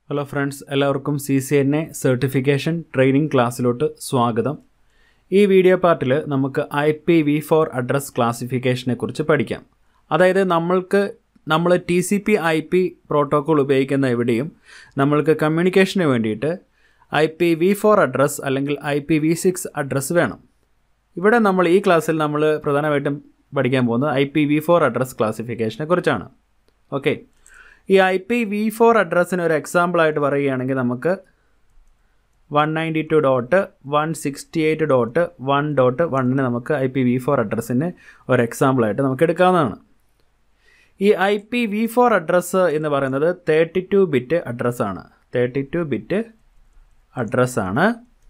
hello friends എല്ലാവർക്കും C C N A certification training ക്ലാസ്സിലോട്ട് സ്വാഗതം ഈ വീഡിയോ പാർട്ടിൽ നമുക്ക് I P V four address ക്ലാസിഫിക്കേഷനെ കുറിച്ച് പഠിക്കാം അതായത് നമ്മൾക്ക് നമ്മൾ T C P I P protocol ഉപയോഗിക്കുന്ന എവിടെയും നമ്മൾക്ക് കമ്മ്യൂണിക്കേഷന് വേണ്ടിയിട്ട് I P V four address അല്ലെങ്കിൽ I P V six address വേണം ഇവിടെ നമ്മൾ ഈ ക്ലാസ്സിൽ നമ്മൾ പ്രധാനമായിട്ടും പഠിക്കാൻ പോകുന്നത് I P V four address ക്ലാസിഫിക്കേഷനെ കുറിച്ചാണ് ഓക്കെ ഈ ഐ പി വി ഫോർ അഡ്രസ്സിന് ഒരു എക്സാമ്പിളായിട്ട് പറയുകയാണെങ്കിൽ നമുക്ക് one ninety two dot one sixty eight dot one dot വണ്ണിന് നമുക്ക് ഐ പി വി ഫോർ അഡ്രസ്സിന് ഒരു എക്സാമ്പിളായിട്ട് നമുക്ക് എടുക്കാവുന്നതാണ് ഈ I P V four address എന്ന് പറയുന്നത് തേർട്ടി ടു ബിറ്റ് അഡ്രസ്സാണ് തേർട്ടി ടു ബിറ്റ് അഡ്രസ്സാണ്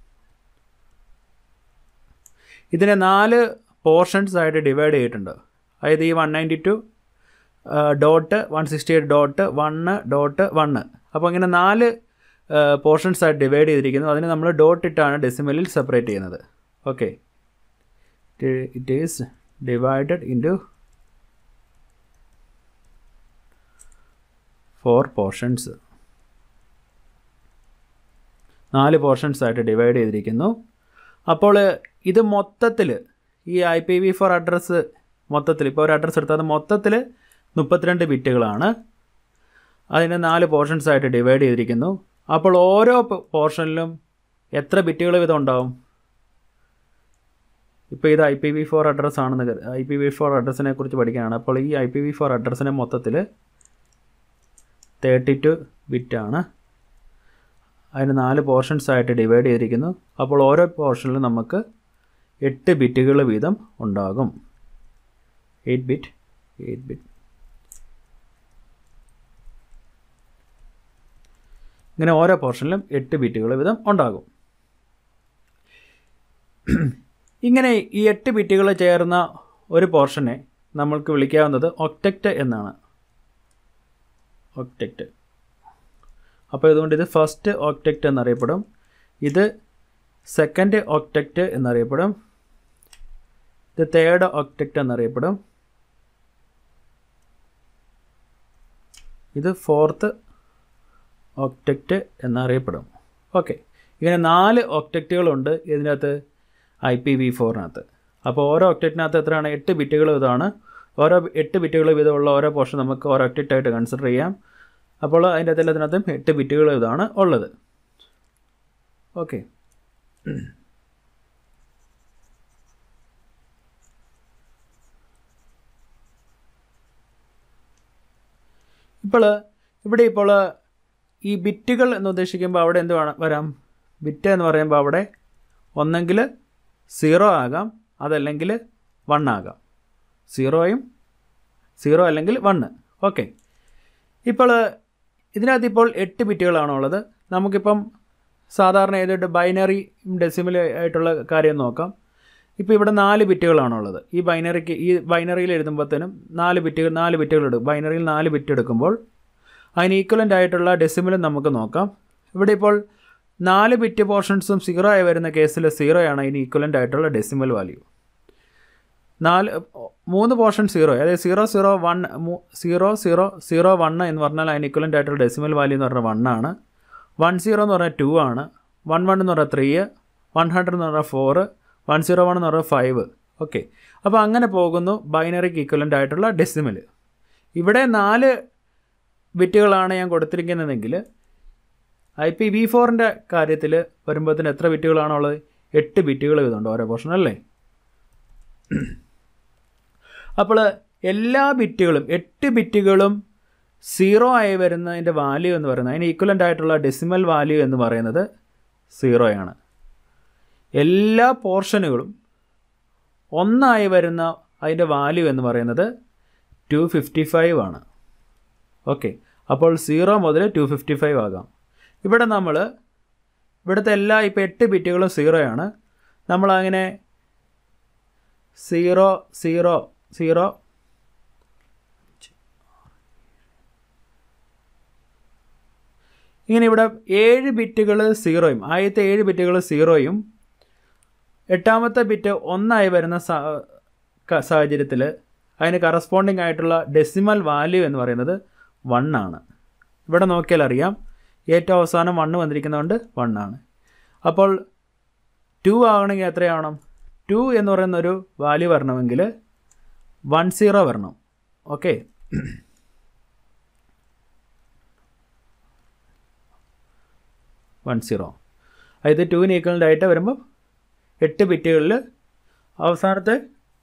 ഇതിനെ നാല് പോർഷൻസ് ആയിട്ട് ഡിവൈഡ് ചെയ്തിട്ടുണ്ട് അതായത് ഈ one ninety two dot one sixty eight dot one dot one അപ്പോൾ ഇങ്ങനെ നാല് പോർഷൻസ് ആയിട്ട് ഡിവൈഡ് ചെയ്തിരിക്കുന്നു അതിന് നമ്മൾ ഡോട്ട് ഇട്ടാണ് ഡെസിമലിൽ സെപ്പറേറ്റ് ചെയ്യുന്നത് okay it is divided into four portions നാല് പോർഷൻസ് ആയിട്ട് ഡിവൈഡ് ചെയ്തിരിക്കുന്നു അപ്പോൾ ഇത് മൊത്തത്തിൽ ഈ I P V four address മൊത്തത്തിൽ ഇപ്പോൾ ഒരു അഡ്രസ്സ് എടുത്താൽ അത് മൊത്തത്തിൽ മുപ്പത്തിരണ്ട് ബിറ്റുകളാണ് അതിനെ നാല് പോർഷൻസ് ആയിട്ട് ഡിവൈഡ് ചെയ്തിരിക്കുന്നു അപ്പോൾ ഓരോ പോർഷനിലും എത്ര ബിറ്റുകൾ വീതം ഉണ്ടാവും ഇപ്പോൾ ഇത് I P V four address ആണെന്ന് ഐ പി വി ഫോർ അഡ്രസ്സിനെ കുറിച്ച് പഠിക്കാനാണ് അപ്പോൾ ഈ ഐ പി വി ഫോർ അഡ്രസ്സിനെ മൊത്തത്തിൽ തേർട്ടി ടു ബിറ്റാണ് അതിന് നാല് പോർഷൻസ് ആയിട്ട് ഡിവൈഡ് ചെയ്തിരിക്കുന്നു അപ്പോൾ ഓരോ പോർഷനിലും നമുക്ക് എട്ട് ബിറ്റുകൾ വീതം ഉണ്ടാകും എയ്റ്റ് ബിറ്റ് എയ്റ്റ് ബിറ്റ് ഇങ്ങനെ ഓരോ പോർഷനിലും എട്ട് ബിറ്റുകൾ വീതം ഉണ്ടാകും ഇങ്ങനെ ഈ എട്ട് ബിറ്റുകൾ ചേർന്ന ഒരു പോർഷനെ നമ്മൾക്ക് വിളിക്കാവുന്നത് ഒക്ടക്റ്റ് എന്നാണ് ഒക്ടക്റ്റ് അപ്പോൾ ഇതുകൊണ്ട് ഇത് ഫസ്റ്റ് ഒക്ടക്റ്റ് എന്നറിയപ്പെടും ഇത് സെക്കൻഡ് ഒക്ടക്റ്റ് എന്നറിയപ്പെടും ഇത് തേർഡ് ഒക്ടക്റ്റ് എന്നറിയപ്പെടും ഇത് ഫോർത്ത് ഒക്ടക്റ്റ് എന്നറിയപ്പെടും ഓക്കെ ഇങ്ങനെ നാല് ഒക്ടക്റ്റുകളുണ്ട് ഇതിനകത്ത് ഐ പി വി ഫോറിനകത്ത് അപ്പോൾ ഓരോ ഒക്ടക്റ്റിനകത്ത് എത്രയാണ് എട്ട് ബിറ്റുകൾ ഇതാണ് ഓരോ എട്ട് ബിറ്റുകൾ വീതമുള്ള ഓരോ പോർഷൻ നമുക്ക് ഓരോ ഒക്ടക്റ്റായിട്ട് കൺസിഡർ ചെയ്യാം അപ്പോൾ അതിൻ്റെ അകത്ത് എല്ലാത്തിനകത്തും എട്ട് ബിറ്റുകൾ ഇതാണ് ഉള്ളത് ഓക്കെ ഇപ്പോൾ ഇവിടെ ഇപ്പോൾ ഈ ബിറ്റുകൾ എന്ന് ഉദ്ദേശിക്കുമ്പോൾ അവിടെ എന്ത് വേണം വരാം ബിറ്റ് എന്ന് പറയുമ്പോൾ അവിടെ ഒന്നെങ്കിൽ സീറോ ആകാം അതല്ലെങ്കിൽ വൺ ആകാം സീറോയും സീറോ അല്ലെങ്കിൽ വണ്ണ് ഓക്കെ ഇപ്പോൾ ഇതിനകത്ത് ഇപ്പോൾ എട്ട് ബിറ്റുകളാണ് ഉള്ളത് നമുക്കിപ്പം സാധാരണ ഏതായിട്ട് ബൈനറി ഡെസിമൽ ആയിട്ടുള്ള കാര്യം നോക്കാം ഇപ്പോൾ ഇവിടെ നാല് ബിറ്റുകളാണുള്ളത് ഈ ബൈനറിക്ക് ഈ ബൈനറിയിൽ എഴുതുമ്പോഴത്തേനും നാല് ബിറ്റുകൾ നാല് ബിറ്റുകൾ എടുക്കും ബൈനറിയിൽ നാല് ബിറ്റ് എടുക്കുമ്പോൾ അതിന് ഈക്വലൻ്റ് ആയിട്ടുള്ള ഡെസിമലും നമുക്ക് നോക്കാം ഇവിടെ ഇപ്പോൾ നാല് ബിറ്റ് പോർഷൻസും സീറോ ആയി വരുന്ന കേസിൽ സീറോ ആണ് അതിന് ഈക്വലൻ്റ് ആയിട്ടുള്ള ഡെസിമൽ വാല്യൂ നാല് മൂന്ന് പോർഷൻ സീറോ അതായത് zero zero one zero zero zero one എന്ന് പറഞ്ഞാൽ അതിന് ഇക്വലൻ്റ് ആയിട്ടുള്ള ഡെസിമൽ വാല്യൂ എന്ന് പറഞ്ഞാൽ വൺ ആണ് വൺ സീറോ എന്ന് പറഞ്ഞാൽ ടു ആണ് വൺ വൺ എന്ന് പറഞ്ഞാൽ ത്രീ വൺ ഹൺഡ്രഡ് എന്ന് പറഞ്ഞാൽ ഫോറ് വൺ സീറോ വൺ എന്ന് പറഞ്ഞാൽ ഫൈവ് ഓക്കെ അപ്പോൾ അങ്ങനെ പോകുന്നു ബൈനറിക്ക് ഇക്വലൻ്റ് ആയിട്ടുള്ള ഡെസിമൽ ഇവിടെ നാല് ബിറ്റുകളാണ് ഞാൻ കൊടുത്തിരിക്കുന്നതെങ്കിൽ ഐ പി വി ഫോറിൻ്റെ കാര്യത്തിൽ വരുമ്പോഴത്തേന് എത്ര ബിറ്റുകളാണുള്ളത് എട്ട് ബിറ്റുകൾ ഇതുണ്ട് ഓരോ പോർഷൻ അല്ലേ അപ്പോൾ എല്ലാ ബിറ്റുകളും എട്ട് ബിറ്റുകളും സീറോ ആയി വരുന്നതിൻ്റെ വാല്യൂ എന്ന് പറയുന്നത് അതിന് ഈക്വലൻ്റ് ആയിട്ടുള്ള ഡെസിമൽ വാല്യൂ എന്ന് പറയുന്നത് സീറോയാണ് എല്ലാ പോർഷനുകളും ഒന്നായി വരുന്ന അതിൻ്റെ വാല്യൂ എന്ന് പറയുന്നത് ടു ഫിഫ്റ്റി ഫൈവ് ആണ് ഓക്കെ അപ്പോൾ സീറോ മുതൽ ടു ഫിഫ്റ്റി ഫൈവ് ആകാം ഇവിടെ നമ്മൾ ഇവിടുത്തെ എല്ലാ ഇപ്പോൾ എട്ട് ബിറ്റുകളും സീറോയാണ് നമ്മളങ്ങനെ സീറോ സീറോ സീറോ ഇങ്ങനെ ഇവിടെ ഏഴ് ബിറ്റുകൾ സീറോയും ആദ്യത്തെ ഏഴ് ബിറ്റുകൾ സീറോയും എട്ടാമത്തെ ബിറ്റ് ഒന്നായി വരുന്ന സാഹചര്യത്തിൽ അതിന് കറസ്പോണ്ടിങ് ആയിട്ടുള്ള ഡെസിമൽ വാല്യൂ എന്ന് പറയുന്നത് വൺ ആണ് ഇവിടെ നോക്കിയാൽ അറിയാം ഏറ്റവും അവസാനം വണ്ണ് വന്നിരിക്കുന്നതുകൊണ്ട് വൺ ആണ് അപ്പോൾ ടു ആകണമെങ്കിൽ എത്രയാവണം ടു എന്ന് പറയുന്ന ഒരു വാല്യൂ വരണമെങ്കിൽ വൺ സീറോ വരണം ഓക്കെ വൺ സീറോ അതായത് ടുവിന് ഈക്വലൻ്റ് ആയിട്ട് വരുമ്പോൾ എട്ട് ബിറ്റുകളിൽ അവസാനത്തെ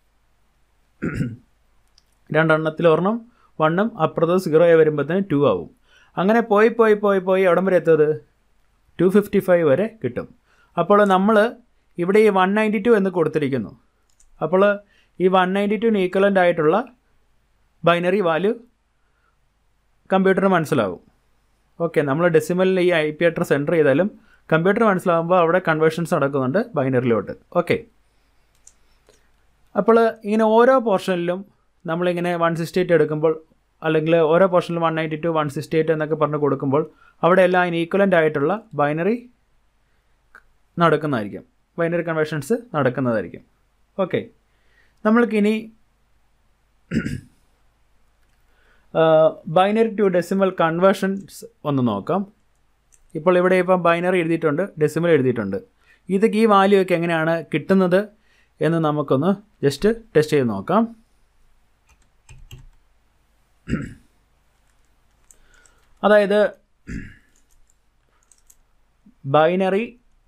രണ്ടെണ്ണത്തിൽ ഒരെണ്ണം വണ്ണും അപ്പുറത്ത് സീറോ ആയി വരുമ്പോഴത്തേന് ടു ആവും അങ്ങനെ പോയി പോയി പോയി പോയി അവിടം വരെ എത്തത് ടു ഫിഫ്റ്റി ഫൈവ് വരെ കിട്ടും അപ്പോൾ നമ്മൾ ഇവിടെ ഈ വൺ നയൻറ്റി ടു എന്ന് കൊടുത്തിരിക്കുന്നു അപ്പോൾ ഈ വൺ നയൻറ്റി ടുവിന് ഈക്വലൻ്റ് ആയിട്ടുള്ള ബൈനറി വാല്യൂ കമ്പ്യൂട്ടറിന് മനസ്സിലാവും ഓക്കെ നമ്മൾ ഡെസിമലിൽ ഈ ഐ പി അഡ്രസ് എൻ്റർ ചെയ്താലും കമ്പ്യൂട്ടർ മനസ്സിലാകുമ്പോൾ അവിടെ കൺവേർഷൻസ് നടക്കുന്നുണ്ട് ബൈനറിലോട്ട് ഓക്കെ അപ്പോൾ ഇങ്ങനെ ഓരോ പോർഷനിലും നമ്മളിങ്ങനെ വൺ സിക്സ്റ്റി എയ്റ്റ് എടുക്കുമ്പോൾ അല്ലെങ്കിൽ ഓരോ പോർഷനിലും one ninety two one sixty eight എന്നൊക്കെ പറഞ്ഞ് കൊടുക്കുമ്പോൾ അവിടെ എല്ലാം അതിന് ഈക്വലൻ്റ് ആയിട്ടുള്ള ബൈനറി നടക്കുന്നതായിരിക്കും ബൈനറി കൺവേർഷൻസ് നടക്കുന്നതായിരിക്കും ഓക്കെ നമ്മൾക്കിനി ബൈനറി ടു ഡെസിമൽ കൺവേർഷൻസ് ഒന്ന് നോക്കാം ഇപ്പോൾ ഇവിടെ ഇപ്പം ബൈനറി എഴുതിയിട്ടുണ്ട് ഡെസിമൽ എഴുതിയിട്ടുണ്ട് ഇത് ഈ വാല്യൂ ഒക്കെ എങ്ങനെയാണ് കിട്ടുന്നത് എന്ന് നമുക്കൊന്ന് ജസ്റ്റ് ടെസ്റ്റ് ചെയ്ത് നോക്കാം അതായത് ബൈനറി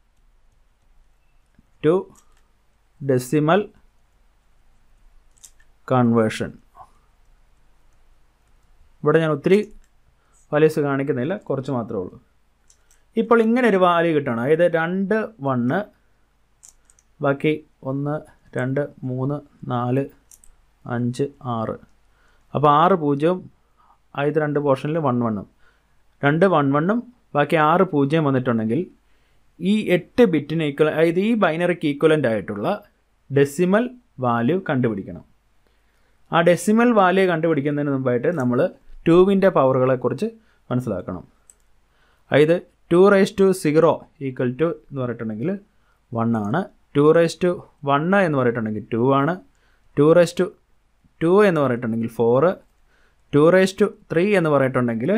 ടു ഡെസിമൽ കൺവേർഷൻ ഇവിടെ ഞാൻ ഒത്തിരി വാല്യൂസ് കാണിക്കുന്നില്ല കുറച്ച് മാത്രമേ ഉള്ളൂ ഇപ്പോൾ ഇങ്ങനെ ഒരു വാല്യൂ കിട്ടണം അതായത് രണ്ട് വണ്ണ് ബാക്കി ഒന്ന് രണ്ട് മൂന്ന് നാല് അഞ്ച് ആറ് അപ്പോൾ ആറ് പൂജ്യവും ആദ്യത്തെ രണ്ട് പോർഷനിൽ വൺ വണ്ണും രണ്ട് വൺ വണ്ണും ബാക്കി ആറ് പൂജ്യം വന്നിട്ടുണ്ടെങ്കിൽ ഈ എട്ട് ബിറ്റിന് ഈക്വൽ അതായത് ഈ ബൈനറിക്ക് ഈക്വലൻ്റ് ആയിട്ടുള്ള ഡെസിമൽ വാല്യൂ കണ്ടുപിടിക്കണം ആ ഡെസിമൽ വാല്യൂ കണ്ടുപിടിക്കുന്നതിന് മുമ്പായിട്ട് നമ്മൾ ടൂവിൻ്റെ പവറുകളെക്കുറിച്ച് മനസ്സിലാക്കണം അതായത് two raise two zero equal two എന്ന് പറഞ്ഞിട്ടുണ്ടെങ്കിൽ വൺ ആണ് ടു റേസ് ടു വണ്ണ് എന്ന് പറഞ്ഞിട്ടുണ്ടെങ്കിൽ ടു ആണ് ടു റേസ് ടു ടു എന്ന് പറഞ്ഞിട്ടുണ്ടെങ്കിൽ four two raise two three എന്ന് പറഞ്ഞിട്ടുണ്ടെങ്കിൽ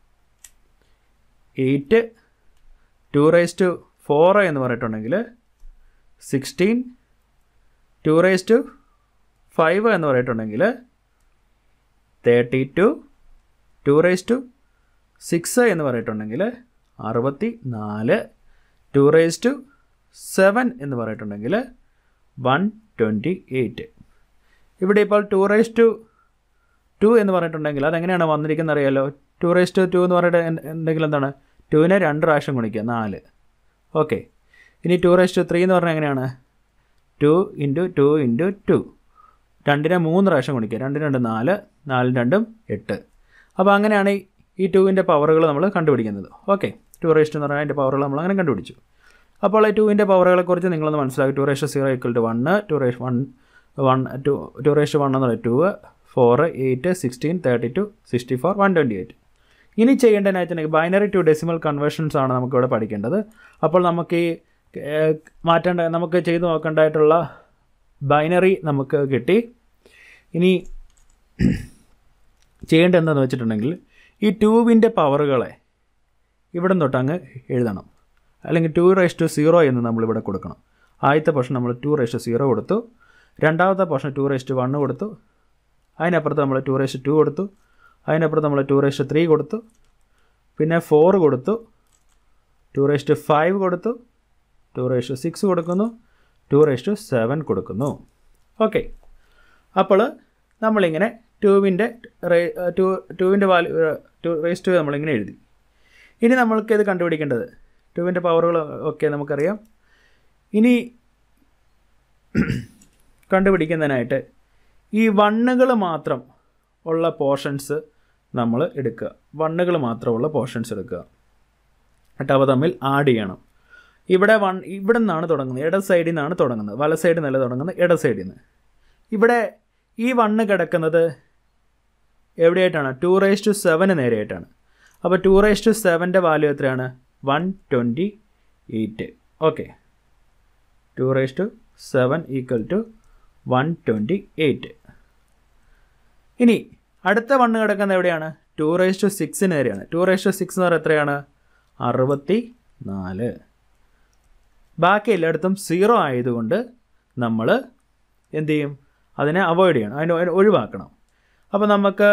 eight two raise two four എന്ന് പറഞ്ഞിട്ടുണ്ടെങ്കിൽ sixteen two raise two five എന്ന് പറഞ്ഞിട്ടുണ്ടെങ്കിൽ thirty two two raise two six എന്ന് പറഞ്ഞിട്ടുണ്ടെങ്കിൽ അറുപത്തി നാല് ടു റേസ് ടു സെവൻ എന്ന് പറഞ്ഞിട്ടുണ്ടെങ്കിൽ വൺ ട്വൻറ്റി എയ്റ്റ് ഇവിടെ ഇപ്പോൾ ടു റേസ് ടു ടു എന്ന് പറഞ്ഞിട്ടുണ്ടെങ്കിൽ അതെങ്ങനെയാണ് വന്നിരിക്കുന്നത് അറിയാലോ ടു റേസ് ടു ടു എന്ന് പറഞ്ഞിട്ട് എന്തെങ്കിലും എന്താണ് ടുവിനെ രണ്ട് പ്രാവശ്യം ഗുണിക്കുക നാല് ഓക്കെ ഇനി ടു റേസ് ടു ത്രീ എന്ന് പറഞ്ഞാൽ എങ്ങനെയാണ് two into two into two രണ്ടിനെ മൂന്ന് പ്രാവശ്യം ഗുണിക്കുക രണ്ടിന് രണ്ട് നാല് നാലും രണ്ടും എട്ട് അപ്പോൾ അങ്ങനെയാണ് ഈ ടുവിൻ്റെ പവറുകൾ നമ്മൾ കണ്ടുപിടിക്കുന്നത് ഓക്കെ ടു റേസ്റ്റ് എന്ന് പറഞ്ഞാൽ അതിൻ്റെ പവറുകൾ നമ്മൾ അങ്ങനെ കണ്ടുപിടിച്ചു അപ്പോൾ ഈ ടുവിൻ്റെ പവറുകളെക്കുറിച്ച് നിങ്ങളൊന്ന് മനസ്സിലാക്കി two raised zero equal two one two raised one one two two raised one എന്ന് പറയുന്നത് two four eight sixteen thirty two sixty four one twenty eight ഇനി ചെയ്യേണ്ടതെന്ന് വെച്ചിട്ടുണ്ടെങ്കിൽ ബൈനറി ടു ഡെസിമൽ കൺവേർഷൻസ് ആണ് നമുക്കിവിടെ പഠിക്കേണ്ടത് അപ്പോൾ നമുക്ക് ഈ മാറ്റേണ്ട നമുക്ക് ചെയ്തു നോക്കേണ്ടതായിട്ടുള്ള ബൈനറി നമുക്ക് കിട്ടി ഇനി ചെയ്യേണ്ടത് എന്താണെന്ന് വെച്ചിട്ടുണ്ടെങ്കിൽ ഈ ട്യൂബിൻ്റെ പവറുകളെ ഇവിടെ തൊട്ട് അങ്ങ് എഴുതണം അല്ലെങ്കിൽ ടു റേസ് ടു സീറോ എന്ന് നമ്മളിവിടെ കൊടുക്കണം ആദ്യത്തെ പോർഷൻ നമ്മൾ ടു റേസ് ടു സീറോ കൊടുത്തു രണ്ടാമത്തെ portion two raise two one കൊടുത്തു അതിനപ്പുറത്ത് നമ്മൾ ടു റേസ് ടു കൊടുത്തു അതിനപ്പുറത്ത് നമ്മൾ ടു റേസ് ത്രീ കൊടുത്തു പിന്നെ ഫോർ കൊടുത്തു ടു റേസ് ടു ഫൈവ് കൊടുത്തു ടു റേസ് ടു സിക്സ് കൊടുക്കുന്നു ടു റേസ് ടു സെവൻ കൊടുക്കുന്നു ഓക്കെ അപ്പോൾ നമ്മളിങ്ങനെ ടൂവിൻ്റെ ടു ടൂവിൻ്റെ വാല്യൂ ടു റേസ് ടു നമ്മളിങ്ങനെ എഴുതി ഇനി നമ്മൾക്ക് ഇത് കണ്ടുപിടിക്കേണ്ടത് ടൂവിൻ്റെ പവറുകൾ ഒക്കെ നമുക്കറിയാം ഇനി കണ്ടുപിടിക്കുന്നതിനായിട്ട് ഈ വണ്ണുകൾ മാത്രം ഉള്ള പോർഷൻസ് നമ്മൾ എടുക്കുക വണ്ണുകൾ മാത്രമുള്ള പോർഷൻസ് എടുക്കുക എന്നിട്ട് അവ തമ്മിൽ ആഡ് ചെയ്യണം ഇവിടെ വൺ ഇവിടെ നിന്നാണ് തുടങ്ങുന്നത് ഇട സൈഡിൽ നിന്നാണ് തുടങ്ങുന്നത് വല സൈഡിൽ നിന്നല്ല തുടങ്ങുന്നത് ഇട സൈഡിൽ നിന്ന് ഇവിടെ ഈ വണ്ണ് കിടക്കുന്നത് എവിടെയായിട്ടാണ് ടു റേസ് ടു സെവന് നേരെയായിട്ടാണ് അപ്പോൾ ടു റേസ് ടു സെവൻ്റെ വാല്യൂ എത്രയാണ് one twenty eight okay two raise two seven equal two one twenty eight ഇനി അടുത്ത വണ്ണ് കിടക്കുന്നത് എവിടെയാണ് ടു റേസ് ടു സിക്സിന് നേരെയാണ് ടു റേസ് ടു സിക്സ് എന്ന് പറയുന്നത് എത്രയാണ് അറുപത്തി നാല് ബാക്കി എല്ലായിടത്തും സീറോ ആയതുകൊണ്ട് നമ്മൾ എന്ത് ചെയ്യും അതിനെ അവോയ്ഡ് ചെയ്യണം അതിനെ അതിനെ ഒഴിവാക്കണം അപ്പോൾ നമുക്ക്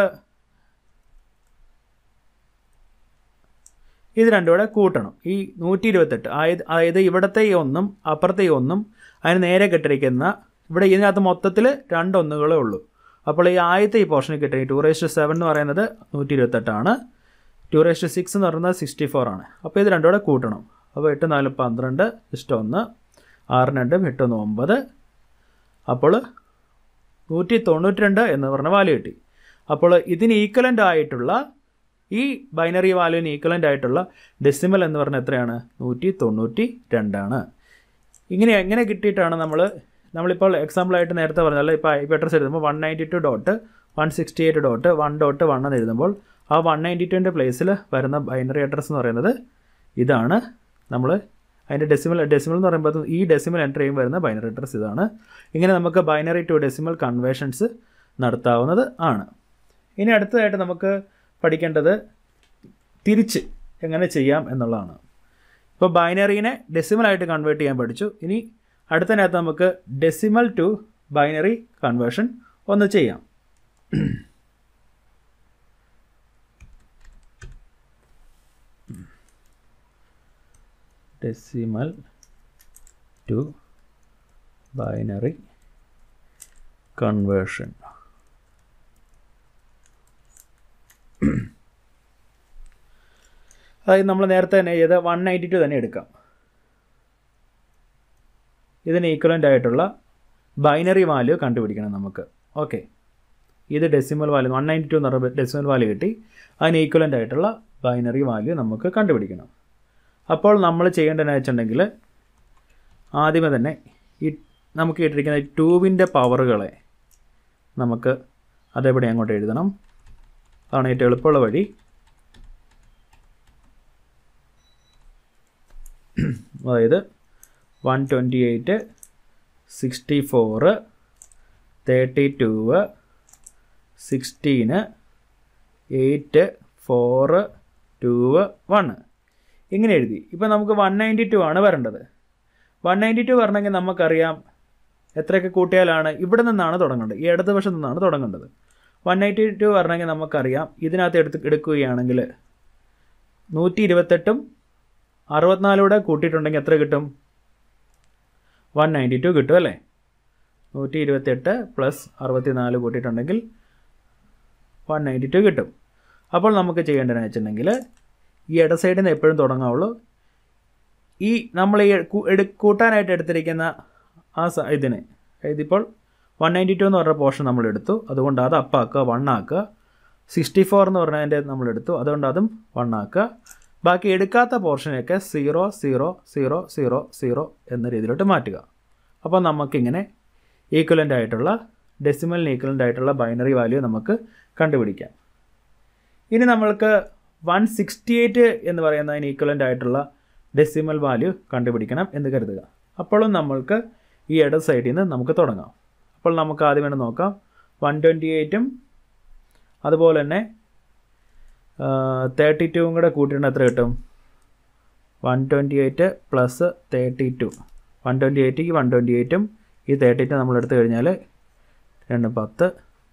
ഇത് രണ്ടും കൂടെ കൂട്ടണം ഈ നൂറ്റി ഇരുപത്തെട്ട് ആയത് അതായത് ഇവിടുത്തെ ഈ ഒന്നും അപ്പുറത്തെ ഈ ഒന്നും അതിന് നേരെ കെട്ടിരിക്കുന്ന ഇവിടെ ഇതിനകത്ത് മൊത്തത്തിൽ രണ്ടൊന്നുകളേ ഉള്ളൂ അപ്പോൾ ഈ ആദ്യത്തെ ഈ പോർഷനിൽ കിട്ടുക ടു റേസ്റ്റ് സെവൻ എന്ന് പറയുന്നത് നൂറ്റി ഇരുപത്തെട്ടാണ് ടു റേസ്റ്റ് സിക്സ് എന്ന് പറയുന്നത് സിക്സ്റ്റി ഫോർ ആണ് അപ്പോൾ ഇത് രണ്ടും കൂടെ കൂട്ടണം അപ്പോൾ എട്ട് നാല് പന്ത്രണ്ട് ഇഷ്ടം ഒന്ന് ആറ് രണ്ടും എട്ടൊന്ന് ഒമ്പത് അപ്പോൾ നൂറ്റി തൊണ്ണൂറ്റി രണ്ട് എന്ന് പറഞ്ഞ വാല്യൂ കിട്ടി അപ്പോൾ ഇതിന് ഈക്വലൻ്റ് ആയിട്ടുള്ള ഈ ബൈനറി വാല്യൂവിന് ഈക്വലൻ്റ് ആയിട്ടുള്ള ഡെസിമൽ എന്ന് പറഞ്ഞാൽ എത്രയാണ് നൂറ്റി തൊണ്ണൂറ്റി രണ്ടാണ് ഇങ്ങനെ എങ്ങനെ കിട്ടിയിട്ടാണ് നമ്മൾ നമ്മളിപ്പോൾ എക്സാമ്പിളായിട്ട് നേരത്തെ പറഞ്ഞാൽ ഇപ്പോൾ ഐ പി അഡ്രസ് എഴുതുമ്പോൾ one ninety two dot one sixty eight dot one dot one എന്ന് എഴുതുമ്പോൾ ആ വൺ നയൻറ്റി ടുവിൻ്റെ പ്ലേസിൽ വരുന്ന ബൈനറി അഡ്രസ്സ് എന്ന് പറയുന്നത് ഇതാണ് നമ്മൾ അതിൻ്റെ ഡെസിമൽ ഡെസിമൽ എന്ന് പറയുമ്പോൾ ഈ ഡെസിമൽ എൻ്റർ ചെയ്യുമ്പോൾ വരുന്ന ബൈനറി അഡ്രസ്സ് ഇതാണ് ഇങ്ങനെ നമുക്ക് ബൈനറി ടു ഡെസിമൽ കൺവേർഷൻസ് നടത്താവുന്നത് ആണ് ഇനി അടുത്തതായിട്ട് നമുക്ക് പഠിക്കേണ്ടത് തിരിച്ച് എങ്ങനെ ചെയ്യാം എന്നുള്ളതാണ് ഇപ്പോൾ ബൈനറീനെ ഡെസിമലായിട്ട് കൺവേർട്ട് ചെയ്യാൻ പഠിച്ചു ഇനി അടുത്തതിനകത്ത് നമുക്ക് ഡെസിമൽ ടു ബൈനറി കൺവേർഷൻ ഒന്ന് ചെയ്യാം ഡെസിമൽ ടു ബൈനറി കൺവേർഷൻ അതായത് നമ്മൾ നേരത്തെ തന്നെ ചെയ്ത വൺ നയൻറ്റി ടു തന്നെ എടുക്കാം ഇതിന് ഈക്വലൻ്റ് ആയിട്ടുള്ള ബൈനറി വാല്യൂ കണ്ടുപിടിക്കണം നമുക്ക് ഓക്കെ ഇത് decimal value one ninety two എന്ന് പറയുമ്പോൾ ഡെസിമൽ വാല്യൂ കിട്ടി അതിന് ഈക്വലൻ്റ് ആയിട്ടുള്ള ബൈനറി വാല്യൂ നമുക്ക് കണ്ടുപിടിക്കണം അപ്പോൾ നമ്മൾ ചെയ്യേണ്ടതെന്ന് വെച്ചിട്ടുണ്ടെങ്കിൽ ആദ്യമേ തന്നെ ഈ നമുക്ക് കിട്ടിയിരിക്കുന്ന ഈ ടൂവിൻ്റെ പവറുകളെ നമുക്ക് അതെവിടെ അങ്ങോട്ട് എഴുതണം അതാണ് ഏറ്റവും എളുപ്പമുള്ള വഴി അതായത് one twenty eight sixty four thirty two സിക്സ്റ്റീന് എയ്റ്റ് ഫോറ് ടൂവ് വണ്ണ് ഇങ്ങനെ എഴുതി ഇപ്പോൾ നമുക്ക് വൺ നയൻറ്റി ടു ആണ് വരേണ്ടത് വൺ നയൻറ്റി ടു വരണമെങ്കിൽ നമുക്കറിയാം എത്രയൊക്കെ കൂട്ടിയാലാണ് ഇവിടെ നിന്നാണ് തുടങ്ങേണ്ടത് ഈ ഇടത് വശത്ത് നിന്നാണ് തുടങ്ങേണ്ടത് വൺ നയൻറ്റി ടു വരണമെങ്കിൽ നമുക്കറിയാം ഇതിനകത്ത് എടുത്ത് എടുക്കുകയാണെങ്കിൽ നൂറ്റി ഇരുപത്തെട്ടും അറുപത്തിനാലൂടെ കൂട്ടിയിട്ടുണ്ടെങ്കിൽ എത്ര കിട്ടും വൺ നയൻറ്റി ടു കിട്ടും അല്ലേ നൂറ്റി ഇരുപത്തെട്ട് പ്ലസ് അറുപത്തിനാല് കൂട്ടിയിട്ടുണ്ടെങ്കിൽ വൺ നയൻറ്റി ടു കിട്ടും അപ്പോൾ നമുക്ക് ചെയ്യേണ്ടതെന്ന് വെച്ചിട്ടുണ്ടെങ്കിൽ ഈ ഇട സൈഡിൽ നിന്ന് എപ്പോഴും തുടങ്ങാവുള്ളൂ ഈ നമ്മൾ ഈ കൂ- എടു കൂട്ടാനായിട്ട് എടുത്തിരിക്കുന്ന ആ സ ഇതിന് ഇതിപ്പോൾ വൺ നയൻറ്റി ടു എന്ന് പറഞ്ഞ പോർഷൻ നമ്മൾ എടുത്തു അതുകൊണ്ട് അത് അപ്പാക്കുക വൺ ആക്കുക സിക്സ്റ്റി ഫോർ എന്ന് പറഞ്ഞതിൻ്റെ നമ്മൾ എടുത്തു അതുകൊണ്ട് അതും വൺ ആക്കുക ബാക്കി എടുക്കാത്ത പോർഷനെയൊക്കെ zero zero zero zero zero എന്ന രീതിയിലോട്ട് മാറ്റുക അപ്പോൾ നമുക്കിങ്ങനെ ഈക്വലൻ്റ് ആയിട്ടുള്ള ഡെസിമലിന് ഈക്വലൻ്റ് ആയിട്ടുള്ള ബൈനറി വാല്യൂ നമുക്ക് കണ്ടുപിടിക്കാം ഇനി നമ്മൾക്ക് വൺ സിക്സ്റ്റി എയ്റ്റ് എന്ന് പറയുന്നതിന് ഈക്വലൻ്റ് ആയിട്ടുള്ള ഡെസിമൽ വാല്യൂ കണ്ടുപിടിക്കണം എന്ന് കരുതുക അപ്പോഴും നമ്മൾക്ക് ഈ ഇടത് സൈഡിൽ നിന്ന് നമുക്ക് തുടങ്ങാം അപ്പോൾ നമുക്ക് ആദ്യം വേണം നോക്കാം വൺ ട്വൻറ്റി എയ്റ്റും അതുപോലെ തന്നെ തേർട്ടി ടുവും കൂടെ കൂട്ടിയിട്ട് എത്ര കിട്ടും one twenty eight plus thirty two one twenty എയ്റ്റിക്ക് വൺ ട്വൻറ്റി എയ്റ്റും ഈ തേർട്ടി ടു നമ്മൾ എടുത്തു കഴിഞ്ഞാൽ രണ്ട് പത്ത്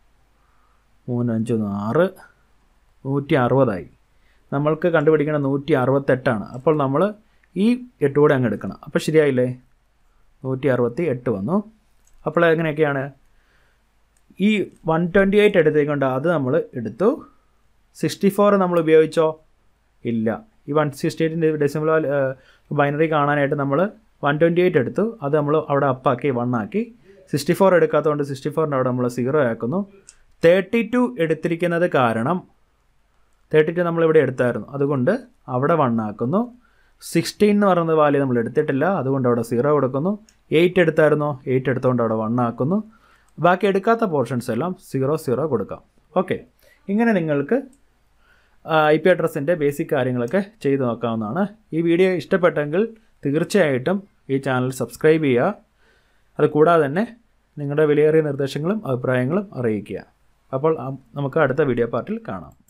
മൂന്ന് അഞ്ച് ഒന്ന് ആറ് നൂറ്റി അറുപതായി നമ്മൾക്ക് കണ്ടുപിടിക്കണം നൂറ്റി അറുപത്തെട്ടാണ് അപ്പോൾ നമ്മൾ ഈ എട്ട് കൂടെ അങ്ങ് എടുക്കണം അപ്പോൾ ശരിയായില്ലേ നൂറ്റി അറുപത്തി എട്ട് വന്നു അപ്പോൾ എങ്ങനെയൊക്കെയാണ് ഈ വൺ ട്വൻറ്റി എയ്റ്റ് എടുത്തേക്കൊണ്ട് അത് നമ്മൾ എടുത്തു സിക്സ്റ്റി ഫോർ നമ്മൾ ഉപയോഗിച്ചോ ഇല്ല ഈ വൺ സിക്സ്റ്റി എയ്റ്റിൻ്റെ ഡെസിമൽ ബൈനറി കാണാനായിട്ട് നമ്മൾ വൺ ട്വൻറ്റി എയ്റ്റ് എടുത്തു അത് നമ്മൾ അവിടെ അപ്പാക്കി വൺ ആക്കി സിക്സ്റ്റി ഫോർ എടുക്കാത്തതുകൊണ്ട് സിക്സ്റ്റി ഫോറിൻ്റെ അവിടെ നമ്മൾ സീറോ ആക്കുന്നു തേർട്ടി ടു എടുത്തിരിക്കുന്നത് കാരണം തേർട്ടി ടു നമ്മളിവിടെ എടുത്തായിരുന്നു അതുകൊണ്ട് അവിടെ വൺ ആക്കുന്നു സിക്സ്റ്റീൻ എന്ന് പറയുന്ന വാല്യൂ നമ്മൾ എടുത്തിട്ടില്ല അതുകൊണ്ട് അവിടെ സീറോ കൊടുക്കുന്നു എയ്റ്റ് എടുത്തായിരുന്നോ എയ്റ്റ് എടുത്തുകൊണ്ട് അവിടെ വൺ ആക്കുന്നു ബാക്കി എടുക്കാത്ത പോർഷൻസ് എല്ലാം സീറോ സീറോ കൊടുക്കാം ഓക്കെ ഇങ്ങനെ നിങ്ങൾക്ക് ഐ പി അഡ്രസ്സിൻ്റെ ബേസിക് കാര്യങ്ങളൊക്കെ ചെയ്തു നോക്കാവുന്നതാണ് ഈ വീഡിയോ ഇഷ്ടപ്പെട്ടെങ്കിൽ തീർച്ചയായിട്ടും ഈ ചാനൽ സബ്സ്ക്രൈബ് ചെയ്യുക അത് കൂടാതെ തന്നെ നിങ്ങളുടെ വിലയേറിയ നിർദ്ദേശങ്ങളും അഭിപ്രായങ്ങളും അറിയിക്കുക അപ്പോൾ ആ, നമുക്ക് അടുത്ത വീഡിയോ പാർട്ടിൽ കാണാം